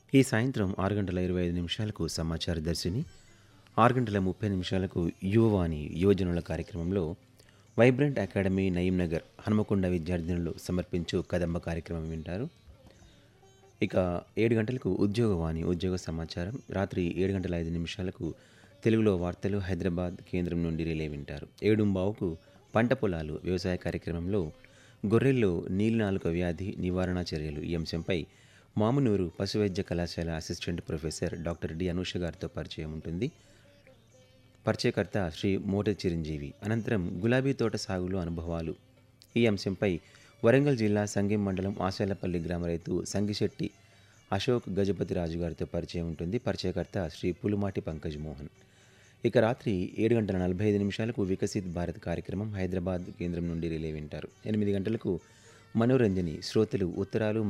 ఈ సాయంత్రం ఆరు గంటల ఇరవై ఐదు నిమిషాలకు సమాచార దర్శిని ఆరు గంటల ముప్పై నిమిషాలకు యువవాణి యువజనుల కార్యక్రమంలో వైబ్రెంట్ అకాడమీ నయీం నగర్ హనుమకొండ విద్యార్థినులు సమర్పించు కదంబ కార్యక్రమం వింటారు ఇక ఏడు గంటలకు ఉద్యోగవాణి ఉద్యోగ సమాచారం రాత్రి ఏడు గంటల ఐదు నిమిషాలకు తెలుగులో వార్తలు హైదరాబాద్ కేంద్రం నుండి రిలే వింటారు ఏడుంబావుకు పంట పొలాలు వ్యవసాయ కార్యక్రమంలో గొర్రెల్లో నీలినాలుక వ్యాధి నివారణ చర్యలు ఈ అంశంపై మామునూరు పశువైద్య కళాశాల assistant professor doctor D Anusha గారితో పరిచయం ఉంటుంది పరిచయకర్త శ్రీ మోట చిరంజీవి అనంతరం గులాబీ తోట సాగులో అనుభవాలు ఈ అంశంపై వరంగల్ జిల్లా సంగెం మండలం ఆశాలపల్లి గ్రామ రైతు సంగిశెట్టి అశోక్ గజపతి రాజు గారితో పరిచయం ఉంటుంది పరిచయకర్త శ్రీ పులుమాటి పంకజ్ మోహన్ ఇక రాత్రి ఏడు గంటల నలభై ఐదు నిమిషాలకు వికసిత్ భారత్ కార్యక్రమం హైదరాబాద్ కేంద్రం నుండి రిలే వింటారు ఎనిమిది గంటలకు మనోరంజని శ్రోతలు ఉత్తరాలు